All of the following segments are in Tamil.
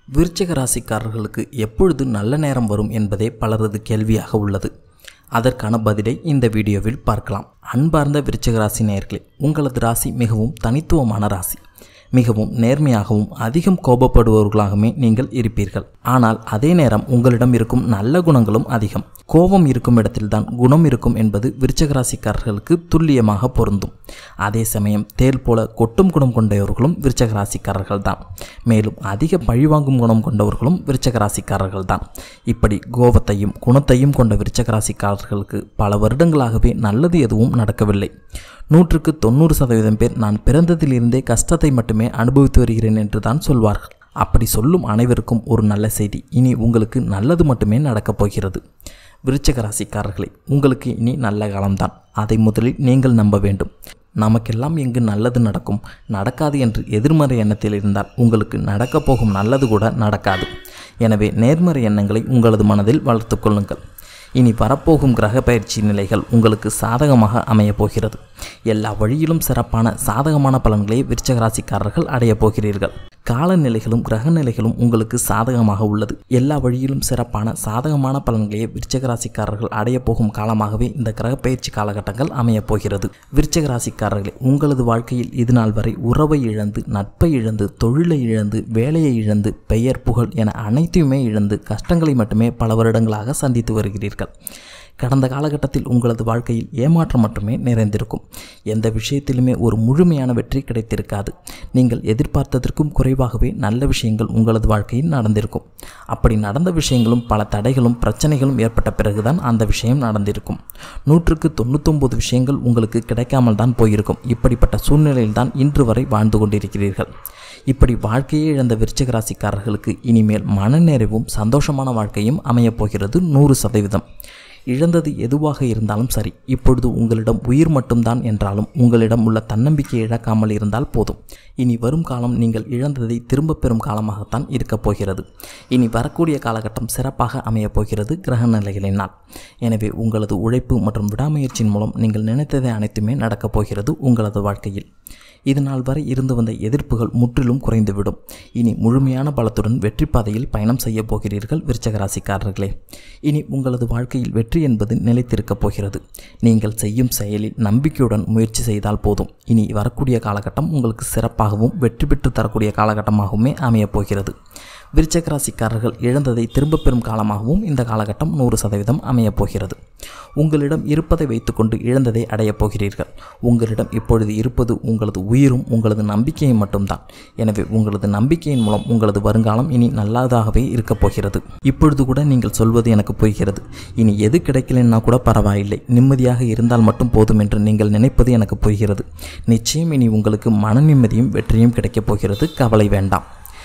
விருச்சிக ராசிக்காரர்களுக்கு எப்பொழுது நல்ல நேரம் வரும் என்பதே பலரது கேள்வியாக உள்ளது அதற்கான பதிலை இந்த வீடியோவில் பார்க்கலாம் அன்பார்ந்த விருச்சிக ராசி நேயர்களே உங்களது ராசி மிகவும் தனித்துவமான ராசி மிகவும் நேர்மையாகவும் அதிகம் கோபப்படுபவர்களாகவே நீங்கள் இருப்பீர்கள் ஆனால் அதே நேரம் உங்களிடம் இருக்கும் நல்ல குணங்களும் அதிகம் கோபம் இருக்கும் இடத்தில்தான் குணம் இருக்கும் என்பது விருச்சக ராசிக்காரர்களுக்கு துல்லியமாக பொருந்தும் அதே சமயம் தேல் போல கொட்டும் குணம் கொண்டவர்களும் விருச்சக ராசிக்காரர்கள் தான் மேலும் அதிக பழிவாங்கும் குணம் கொண்டவர்களும் விருச்சக ராசிக்காரர்கள் தான் இப்படி கோபத்தையும் குணத்தையும் கொண்ட விருச்சக ராசிக்காரர்களுக்கு பல வருடங்களாகவே நல்லது எதுவும் நடக்கவில்லை நூற்றுக்கு தொண்ணூறு சதவீதம் பேர் நான் பிறந்ததிலிருந்தே கஷ்டத்தை மட்டுமே அனுபவித்து வருகிறேன் என்று தான் சொல்வார்கள் அப்படி சொல்லும் அனைவருக்கும் ஒரு நல்ல செய்தி இனி உங்களுக்கு நல்லது மட்டுமே நடக்கப் போகிறது விருச்சக ராசிக்காரர்களே உங்களுக்கு இனி நல்ல காலம்தான் அதை முதலில் நீங்கள் நம்ப வேண்டும் நமக்கெல்லாம் எங்கு நல்லது நடக்கும் நடக்காது என்று எதிர்மறை எண்ணத்தில் இருந்தால் உங்களுக்கு நடக்கப் போகும் நல்லது கூட நடக்காது எனவே நேர்மறை எண்ணங்களை உங்களது மனதில் வளர்த்து கொள்ளுங்கள் இனி வரப்போகும் கிரக பயிற்சி நிலைகள் உங்களுக்கு சாதகமாக அமையப் போகிறது எல்லா வழியிலும் சிறப்பான சாதகமான பலன்களை விருச்சக ராசிக்காரர்கள் அடையப் போகிறீர்கள் காலநிலைகளும் கிரக நிலைகளும் உங்களுக்கு சாதகமாக உள்ளது எல்லா வழியிலும் சிறப்பான சாதகமான பலன்களையே விருச்சக ராசிக்காரர்கள் அடையப் போகும் காலமாகவே இந்த கிரக பயிற்சி காலகட்டங்கள் அமையப் போகிறது விருச்சக ராசிக்காரர்களே உங்களது வாழ்க்கையில் இது நாள் வரை உறவை இழந்து நட்பை இழந்து தொழிலை இழந்து வேலையை இழந்து பெயர் புகழ் என அனைத்தையுமே இழந்து கஷ்டங்களை மட்டுமே பல வருடங்களாக சந்தித்து வருகிறீர்கள் கடந்த காலகட்டத்தில் உங்களது வாழ்க்கையில் ஏமாற்றம் மட்டுமே நிறைந்திருக்கும் எந்த விஷயத்திலுமே ஒரு முழுமையான வெற்றி கிடைத்திருக்காது நீங்கள் எதிர்பார்த்ததற்கும் குறைவாகவே நல்ல விஷயங்கள் உங்களது வாழ்க்கையில் நடந்திருக்கும் அப்படி நடந்த விஷயங்களும் பல தடைகளும் பிரச்சனைகளும் ஏற்பட்ட பிறகுதான் அந்த விஷயம் நடந்திருக்கும் நூற்றுக்கு தொண்ணூத்தொம்பது விஷயங்கள் உங்களுக்கு கிடைக்காமல் தான் போயிருக்கும் இப்படிப்பட்ட சூழ்நிலையில்தான் இன்று வரை வாழ்ந்து கொண்டிருக்கிறீர்கள் இப்படி வாழ்க்கையை இழந்த விருச்சிக ராசிக்காரர்களுக்கு இனிமேல் மனநிறைவும் சந்தோஷமான வாழ்க்கையும் அமையப் போகிறது நூறு சதவீதம் இழந்தது எதுவாக இருந்தாலும் சரி இப்பொழுது உங்களிடம் உயிர் மட்டும்தான் என்றாலும் உங்களிடம் உள்ள தன்னம்பிக்கையை இழக்காமல் இருந்தால் போதும் இனி வரும் காலம் நீங்கள் இழந்ததை திரும்பப் பெறும் காலமாகத்தான் இருக்கப் போகிறது இனி வரக்கூடிய காலகட்டம் சிறப்பாக அமையப் போகிறது கிரக நிலைகளினால் எனவே உங்களது உழைப்பு மற்றும் விடாமுயற்சியின் மூலம் நீங்கள் நினைத்ததை அனைத்துமே நடக்கப் போகிறது உங்களது வாழ்க்கையில் இது நாள் வரை இருந்து வந்த எதிர்ப்புகள் முற்றிலும் குறைந்துவிடும் இனி முழுமையான பலத்துடன் வெற்றி பாதையில் பயணம் செய்ய போகிறீர்கள் விருச்சக ராசிக்காரர்களே இனி உங்களது வாழ்க்கையில் வெற்றி என்பது நிலைத்திருக்கப் போகிறது நீங்கள் செய்யும் செயலில் நம்பிக்கையுடன் முயற்சி செய்தால் போதும் இனி வரக்கூடிய காலகட்டம் உங்களுக்கு சிறப்பாகவும் வெற்றி பெற்று தரக்கூடிய காலகட்டமாகவுமே அமையப் போகிறது விருச்சக ராசிக்காரர்கள் இழந்ததை திரும்பப் பெறும் காலமாகவும் இந்த காலகட்டம் நூறு சதவீதம் அமையப் போகிறது உங்களிடம் இருப்பதை வைத்துக்கொண்டு இழந்ததை அடையப் போகிறீர்கள் உங்களிடம் இப்பொழுது இருப்பது உங்களது உயிரும் உங்களது நம்பிக்கையும் மட்டும்தான் எனவே உங்களது நம்பிக்கையின் மூலம் உங்களது வருங்காலம் இனி நல்லதாகவே இருக்கப் போகிறது இப்பொழுது கூட நீங்கள் சொல்வது எனக்கு புரிகிறது இனி எது கிடைக்கலன்னா கூட பரவாயில்லை நிம்மதியாக இருந்தால் மட்டும் போதும் என்று நீங்கள் நினைப்பது எனக்கு புரிகிறது நிச்சயம் இனி உங்களுக்கு மன நிம்மதியும் வெற்றியும் கிடைக்கப் போகிறது கவலை வேண்டாம்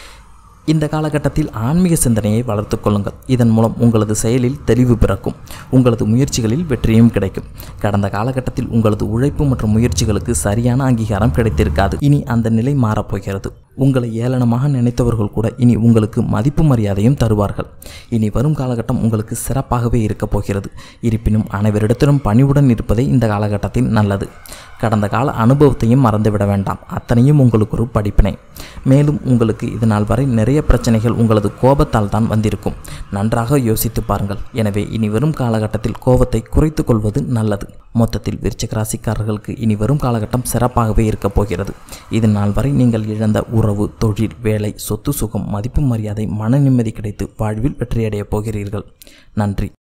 இந்த காலகட்டத்தில் ஆன்மீக சிந்தனையை வளர்த்து கொள்ளுங்கள் இதன் மூலம் உங்களது செயலில் தெளிவு பிறக்கும் உங்களது முயற்சிகளில் வெற்றியும் கிடைக்கும் கடந்த காலகட்டத்தில் உங்களது உழைப்பு மற்றும் முயற்சிகளுக்கு சரியான அங்கீகாரம் கிடைத்திருக்காது இனி அந்த நிலை மாறப்போகிறது உங்களை ஏளனமாக நினைத்தவர்கள் கூட இனி உங்களுக்கு மதிப்பு மரியாதையும் தருவார்கள் இனி வரும் காலகட்டம் உங்களுக்கு சிறப்பாகவே இருக்கப் போகிறது இருப்பினும் அனைவரிடத்திலும் பணிவுடன் இருப்பதே இந்த காலகட்டத்தில் நல்லது கடந்த கால அனுபவத்தையும் மறந்துவிட வேண்டாம் அத்தனையும் உங்களுக்கு ஒரு படிப்பினை மேலும் உங்களுக்கு இது நாள் வரை நிறைய பிரச்சனைகள் உங்களது கோபத்தால் தான் வந்திருக்கும் நன்றாக யோசித்து பாருங்கள் எனவே இனி வரும் காலகட்டத்தில் கோபத்தை குறைத்து கொள்வது நல்லது மொத்தத்தில் விருச்சிக ராசிக்காரர்களுக்கு இனி வரும் காலகட்டம் சிறப்பாகவே இருக்கப் போகிறது இது நாள் வரை நீங்கள் இழந்த உறவு தொழில் வேலை சொத்து சுகம் மதிப்பு மரியாதை மன நிம்மதி கிடைத்து வாழ்வில் வெற்றியடையப் போகிறீர்கள் நன்றி